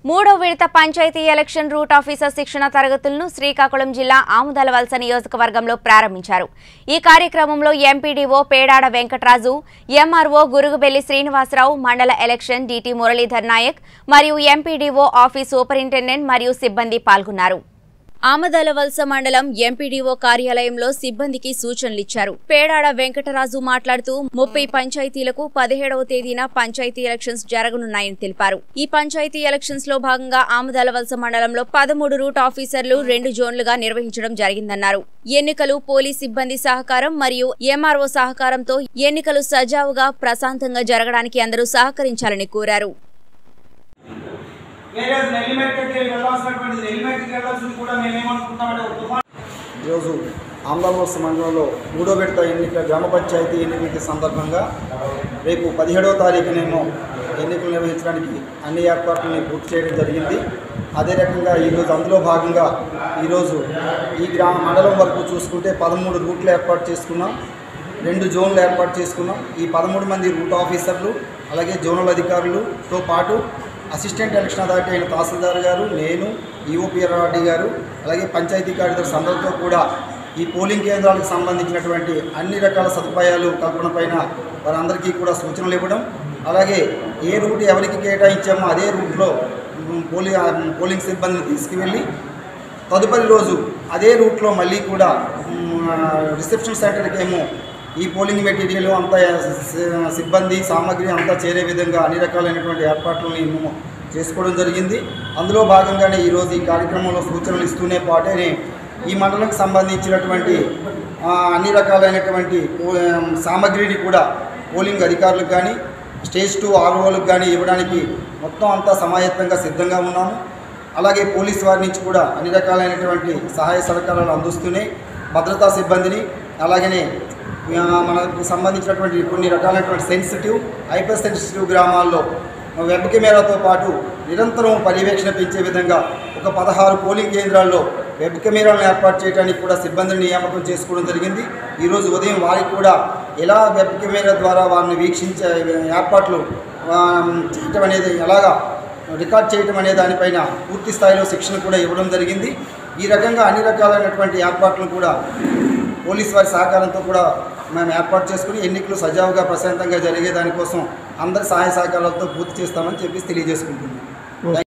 మూడో విడత panchayat election route officer శిక్షణ తరగతులను శ్రీకాకుళం జిల్లా ఆముదాల వలస నియోజకవర్గంలో ప్రారంభించారు ఈ కార్యక్రమంలో ఎంపీడీఓ పేడాడ వెంకటరాజు ఎంఆర్ఓ గురుగుబెల్లి శ్రీనివాసరావు మండల ఎలక్షన్ డీటీ మురళీధర్ నాయక్ మరియు ఎంపీడీఓ ఆఫీస్ సూపరింటెండెంట్ మరియు సిబ్బంది పాల్గొన్నారు ఆమదాల వలస మండలం ఎంపీడీఓ కార్యాలయంలో సిబ్బందికి సూచనలిచ్చారు పేడాడ వెంకటరాజు మాట్లాడుతూ ముప్పై పంచాయతీలకు పదిహేడవ తేదీన పంచాయతీ ఎలక్షన్స్ జరగనున్నాయని తెలిపారు ఈ పంచాయతీ ఎలక్షన్స్ లో భాగంగా ఆమదాల వలస మండలంలో పదమూడు రూట్ ఆఫీసర్లు రెండు జోన్లుగా నిర్వహించడం జరిగిందన్నారు ఎన్నికలు పోలీస్ సిబ్బంది సహకారం మరియు ఎంఆర్ఓ సహకారంతో ఎన్నికలు సజావుగా ప్రశాంతంగా జరగడానికి అందరూ సహకరించాలని కోరారు వేరే నెల్లిమెట్కి వెళ్ళాల్సినటువంటి నెల్లిమెట్కి వెళ్ళాల్సింది కూడా మేమేమనుకుంటామంటే ఒక తుఫాన్ ఈరోజు ఆంధ్రవలస మండలంలో మూడో విడత ఎన్నిక గ్రామ పంచాయతీ ఎన్నికల సందర్భంగా రేపు పదిహేడవ తారీఖునేమో ఎన్నికలు నిర్వహించడానికి అన్ని ఏర్పాట్లని పూర్తి చేయడం జరిగింది అదే రకంగా ఈరోజు అందులో భాగంగా ఈరోజు ఈ గ్రామ మండలం వరకు చూసుకుంటే పదమూడు రూట్లు ఏర్పాటు చేసుకున్నాం రెండు జోన్లు ఏర్పాటు చేసుకున్నాం ఈ పదమూడు మంది రూట్ ఆఫీసర్లు అలాగే జోనల్ అధికారులతో పాటు అసిస్టెంట్ ఎలక్షన్ అథారిటీ అయిన తహసీల్దార్ గారు నేను ఈఓపిఆర్ఆర్డి గారు అలాగే పంచాయతీ కార్యదర్శి అందరితో కూడా ఈ పోలింగ్ కేంద్రాలకు సంబంధించినటువంటి అన్ని రకాల సదుపాయాలు కల్పన పైన వారందరికీ కూడా సూచనలు ఇవ్వడం అలాగే ఏ రూట్ ఎవరికి కేటాయించామో అదే రూట్లో ఉమ్, పోలింగ్ ఆ, పోలింగ్ సిబ్బందిని తీసుకువెళ్ళి తదుపరి రోజు అదే రూట్లో మళ్ళీ కూడా మ్, ఆ, రిసెప్షన్ సెంటర్కి ఏమో ఈ పోలింగ్ మెటీరియల్ అంతా సి- సిబ్బంది సామాగ్రి అంతా చేరే విధంగా అన్ని రకాలైనటువంటి ఏర్పాట్లని మేము చేసుకోవడం జరిగింది అందులో భాగంగానే ఈరోజు ఈ కార్యక్రమంలో సూచనలు ఇస్తూనే పాటేనే ఈ మండలంకి సంబంధించినటువంటి ఆ, అన్ని రకాలైనటువంటి పో- సామాగ్రిని కూడా పోలింగ్ అధికారులకు కానీ స్టేజ్ టూ ఆర్ఓలకు కానీ ఇవ్వడానికి మొత్తం అంతా సమాయత్తంగా సిద్ధంగా ఉన్నాము అలాగే పోలీస్ వారి నుంచి కూడా అన్ని రకాలైనటువంటి సహాయ సహకారాలు అందిస్తూనే భద్రతా సిబ్బందిని అలాగనే ఆ, మనకు సంబంధించినటువంటి కొన్ని రకాలైనటువంటి సెన్సిటివ్ హైపర్ సెన్సిటివ్ గ్రామాల్లో వెబ్ కెమెరాతో పాటు నిరంతరం పర్యవేక్షణ పెంచే విధంగా ఒక పదహారు పోలింగ్ కేంద్రాల్లో వెబ్ కెమెరాలను ఏర్పాటు చేయడానికి కూడా సిబ్బందిని నియామకం చేసుకోవడం జరిగింది ఈరోజు ఉదయం వారికి కూడా ఎలా వెబ్ కెమెరా ద్వారా వారిని వీక్షించే ఏర్పాట్లు ఆ, చేయటం అనేది ఎలాగా రికార్డ్ చేయటం అనే దానిపైన పూర్తి స్థాయిలో శిక్షణ కూడా ఇవ్వడం జరిగింది ఈ రకంగా అన్ని రకాలైనటువంటి ఏర్పాట్లను కూడా పోలీస్ వారి సహకారంతో కూడా మేము ఏర్పాటు చేసుకుని ఎన్నికలు సజావుగా ప్రశాంతంగా జరిగే దానికోసం అందరి సహాయ సహకారాలతో పూర్తి చేస్తామని చెప్పేసి తెలియజేసుకుంటున్నాం